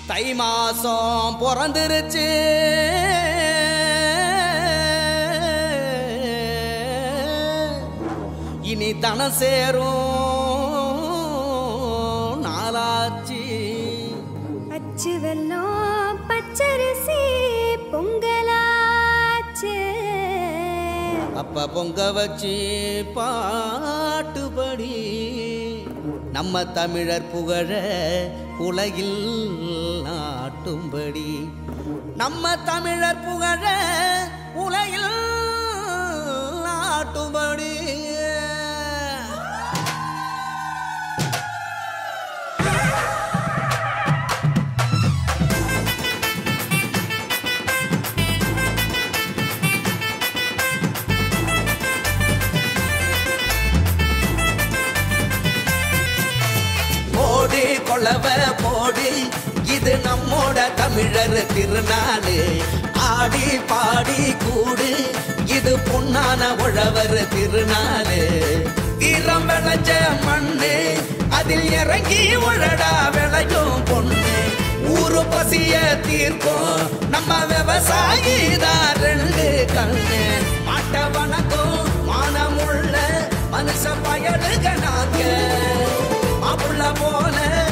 தை மாசம் பிறந்துருச்சு இனி தன சேரும் நாளாச்சு அச்சு வெல்லம் பச்சரிசி பொங்கலாச்சு அப்ப பொங்க வச்சு பாட்டுபடி நம்ம தமிழர் புகழ உலகில் நாட்டும்படி நம்ம தமிழர் புகழ உலகில் நாட்டும்படி போடு கொளவ போடு இது நம்மோட தமிழர் திருநாளு ஆடி பாடி கூடு இது பொன்னான உழவர் திருநாளு வீரம் விளைஞ்ச மண்ணு அதில் இறங்கி உழடா விளையும் பொண்ணு ஊரு பசிய தீர்க்கும் நம்ம விவசாயி தான் ரெண்டு கண்ணு மாட்ட வணக்கம் மானமுள்ள மனுஷ பயலுக நாங்க மாப்புள்ள போல